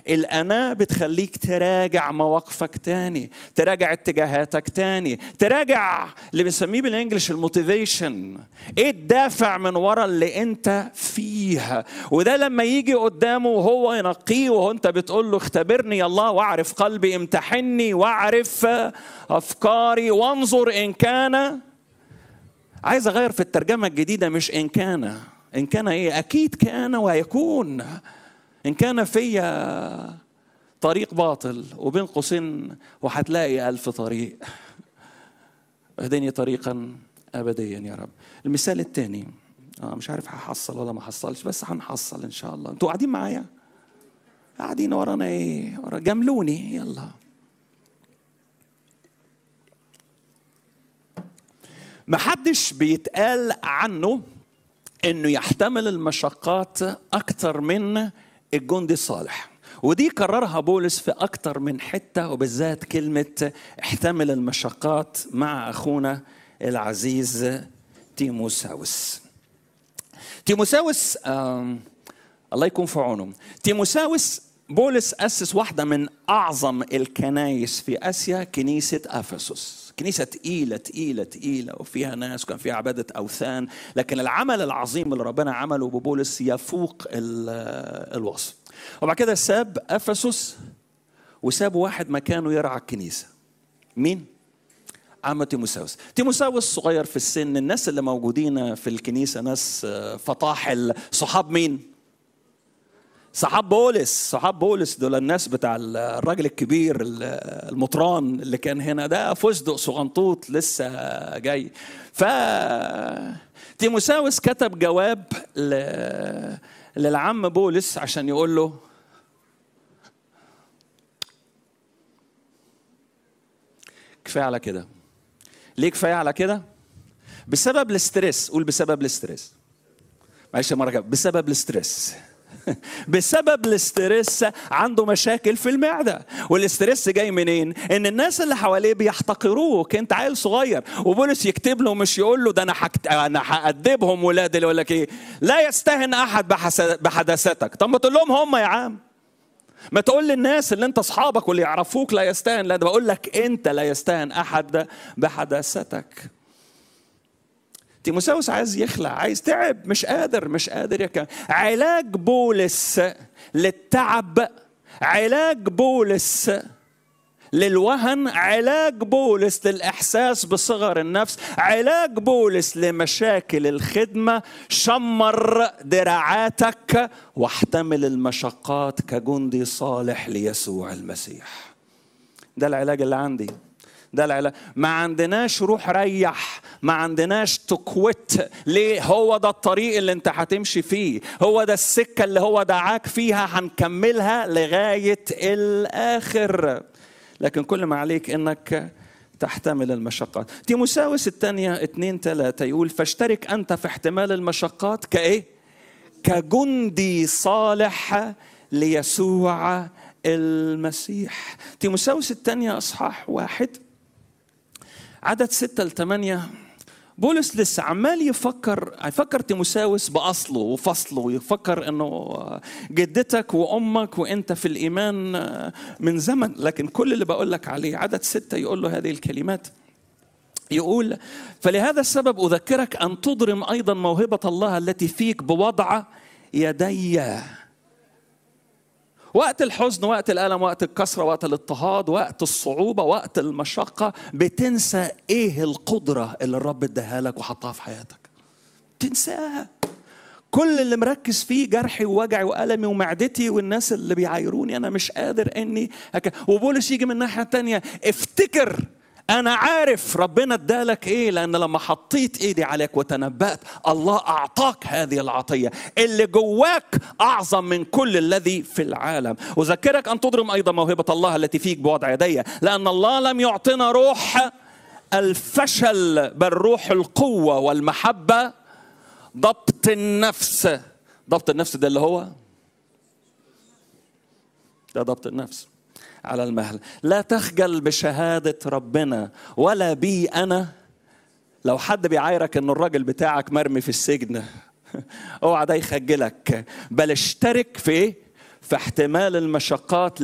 الأنا بتخليك تراجع مواقفك تاني تراجع اتجاهاتك تاني تراجع اللي بنسميه بالانجلش الموتيفيشن ايه الدافع من ورا اللي انت فيه وده لما يجي قدامه وهو ينقيه وهو انت بتقول له اختبرني يا الله واعرف قلبي امتحني واعرف افكاري وانظر ان كان عايز اغير في الترجمه الجديده مش ان كان ان كان ايه اكيد كان ويكون ان كان فيا طريق باطل وبين قوسين وهتلاقي الف طريق اهدني طريقا ابديا يا رب المثال الثاني اه مش عارف هحصل ولا ما حصلش بس هنحصل ان شاء الله انتوا قاعدين معايا قاعدين ورانا ايه ورا جملوني يلا محدش بيتقال عنه انه يحتمل المشقات اكتر من الجندي الصالح ودي كررها بولس في اكتر من حته وبالذات كلمه احتمل المشقات مع اخونا العزيز تيموساوس تيموساوس آم، الله يكون في عونه تيموساوس بولس أسس واحدة من أعظم الكنايس في آسيا كنيسة أفسس كنيسة تقيلة تقيلة تقيلة وفيها ناس وكان فيها عبادة أوثان لكن العمل العظيم اللي ربنا عمله ببولس يفوق ال- الوصف وبعد كده ساب أفسس وساب واحد مكانه يرعى الكنيسة مين؟ عم تيموساوس تيموساوس صغير في السن الناس اللي موجودين في الكنيسة ناس آه، فطاحل صحاب مين؟ صحاب بولس صحاب بولس دول الناس بتاع الراجل الكبير المطران اللي كان هنا ده فستق صغنطوط لسه جاي ف تيموساوس كتب جواب ل... للعم بولس عشان يقول له كفايه على كده ليه كفايه على كده بسبب الاسترس قول بسبب الاسترس معلش مره كده بسبب الاسترس بسبب الاسترس عنده مشاكل في المعده والاسترس جاي منين ان الناس اللي حواليه بيحتقروك انت عيل صغير وبولس يكتب له مش يقول له ده انا حكت... انا هادبهم ولاد اللي يقول لك ايه لا يستهن احد بحس... بحداثتك طب ما تقول لهم هم يا عم ما تقول للناس اللي انت اصحابك واللي يعرفوك لا يستهن لا ده بقول لك انت لا يستهن احد بحداثتك تيموساوس عايز يخلع عايز تعب مش قادر مش قادر يكمل علاج بولس للتعب علاج بولس للوهن علاج بولس للإحساس بصغر النفس علاج بولس لمشاكل الخدمة شمر دراعاتك واحتمل المشقات كجندي صالح ليسوع المسيح ده العلاج اللي عندي ده العلاج ما عندناش روح ريح ما عندناش تكوت ليه هو ده الطريق اللي انت هتمشي فيه هو ده السكة اللي هو دعاك فيها هنكملها لغاية الآخر لكن كل ما عليك انك تحتمل المشقات تيموساوس الثانية اتنين تلاتة يقول فاشترك أنت في احتمال المشقات كإيه كجندي صالح ليسوع المسيح تيموساوس الثانية أصحاح واحد عدد ستة لثمانية بولس لسه عمال يفكر يفكر تيموساوس باصله وفصله ويفكر انه جدتك وامك وانت في الايمان من زمن لكن كل اللي بقول لك عليه عدد ستة يقول له هذه الكلمات يقول فلهذا السبب اذكرك ان تضرم ايضا موهبه الله التي فيك بوضع يدي وقت الحزن وقت الألم وقت الكسرة وقت الاضطهاد وقت الصعوبة وقت المشقة بتنسى إيه القدرة اللي الرب اداها لك وحطها في حياتك تنساها كل اللي مركز فيه جرحي ووجعي وألمي ومعدتي والناس اللي بيعايروني أنا مش قادر إني هك... وبولس يجي من الناحية التانية افتكر أنا عارف ربنا ادالك إيه لأن لما حطيت إيدي عليك وتنبأت الله أعطاك هذه العطية اللي جواك أعظم من كل الذي في العالم أذكرك أن تضرم أيضا موهبة الله التي فيك بوضع يدي لأن الله لم يعطينا روح الفشل بل روح القوة والمحبة ضبط النفس ضبط النفس ده اللي هو ده ضبط النفس على المهل لا تخجل بشهادة ربنا ولا بي أنا لو حد بيعايرك ان الراجل بتاعك مرمي في السجن اوعى ده يخجلك بل اشترك في ايه فاحتمال المشقات